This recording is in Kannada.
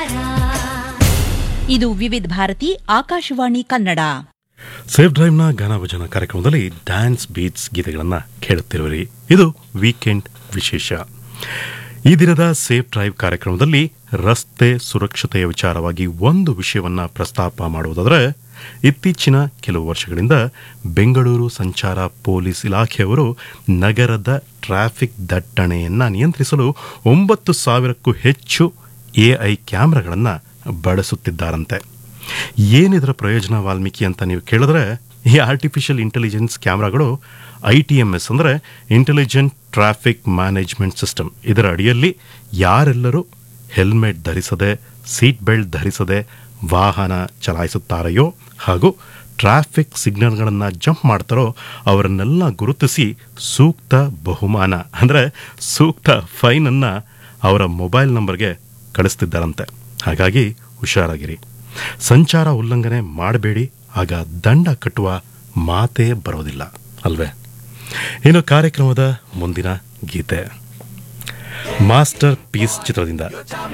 ಇದು ವಿವಿಧ ಭಾರತಿ ಆಕಾಶವಾಣಿ ಕನ್ನಡ ಸೇಫ್ ಡ್ರೈವ್ನ ಗಾನ ಭಜನ ಕಾರ್ಯಕ್ರಮದಲ್ಲಿ ಡ್ಯಾನ್ಸ್ ಬೀಟ್ಸ್ ಗೀತೆಗಳನ್ನು ಕೇಳುತ್ತಿರುವಿರಿ ಇದು ವೀಕೆಂಡ್ ವಿಶೇಷ ಈ ದಿನದ ಸೇಫ್ ಡ್ರೈವ್ ಕಾರ್ಯಕ್ರಮದಲ್ಲಿ ರಸ್ತೆ ಸುರಕ್ಷತೆಯ ವಿಚಾರವಾಗಿ ಒಂದು ವಿಷಯವನ್ನ ಪ್ರಸ್ತಾಪ ಮಾಡುವುದಾದರೆ ಇತ್ತೀಚಿನ ಕೆಲವು ವರ್ಷಗಳಿಂದ ಬೆಂಗಳೂರು ಸಂಚಾರ ಪೊಲೀಸ್ ಇಲಾಖೆಯವರು ನಗರದ ಟ್ರಾಫಿಕ್ ದಟ್ಟಣೆಯನ್ನು ನಿಯಂತ್ರಿಸಲು ಒಂಬತ್ತು ಸಾವಿರಕ್ಕೂ ಹೆಚ್ಚು ಎಐ ಕ್ಯಾಮೆರಾಗಳನ್ನು ಬಳಸುತ್ತಿದ್ದಾರಂತೆ ಏನಿದರ ಪ್ರಯೋಜನ ವಾಲ್ಮೀಕಿ ಅಂತ ನೀವು ಕೇಳಿದ್ರೆ ಈ ಆರ್ಟಿಫಿಷಿಯಲ್ ಇಂಟೆಲಿಜೆನ್ಸ್ ಕ್ಯಾಮ್ರಾಗಳು ಐ ಟಿ ಎಮ್ ಎಸ್ ಅಂದರೆ ಇಂಟೆಲಿಜೆಂಟ್ ಟ್ರಾಫಿಕ್ ಮ್ಯಾನೇಜ್ಮೆಂಟ್ ಸಿಸ್ಟಮ್ ಇದರ ಅಡಿಯಲ್ಲಿ ಯಾರೆಲ್ಲರೂ ಹೆಲ್ಮೆಟ್ ಧರಿಸದೆ ಸೀಟ್ ಬೆಲ್ಟ್ ಧರಿಸದೆ ವಾಹನ ಚಲಾಯಿಸುತ್ತಾರೆಯೋ ಹಾಗೂ ಟ್ರಾಫಿಕ್ ಸಿಗ್ನಲ್ಗಳನ್ನು ಜಂಪ್ ಮಾಡ್ತಾರೋ ಅವರನ್ನೆಲ್ಲ ಗುರುತಿಸಿ ಸೂಕ್ತ ಬಹುಮಾನ ಅಂದರೆ ಸೂಕ್ತ ಫೈನನ್ನು ಅವರ ಮೊಬೈಲ್ ನಂಬರ್ಗೆ ಕಳಿಸ್ತಿದ್ದಾರಂತೆ ಹಾಗಾಗಿ ಹುಷಾರಾಗಿರಿ ಸಂಚಾರ ಉಲ್ಲಂಘನೆ ಮಾಡಬೇಡಿ ಆಗ ದಂಡ ಕಟ್ಟುವ ಮಾತೇ ಬರೋದಿಲ್ಲ ಅಲ್ವೇ ಇನ್ನು ಕಾರ್ಯಕ್ರಮದ ಮುಂದಿನ ಗೀತೆ ಮಾಸ್ಟರ್ ಪೀಸ್ ಚಿತ್ರದಿಂದ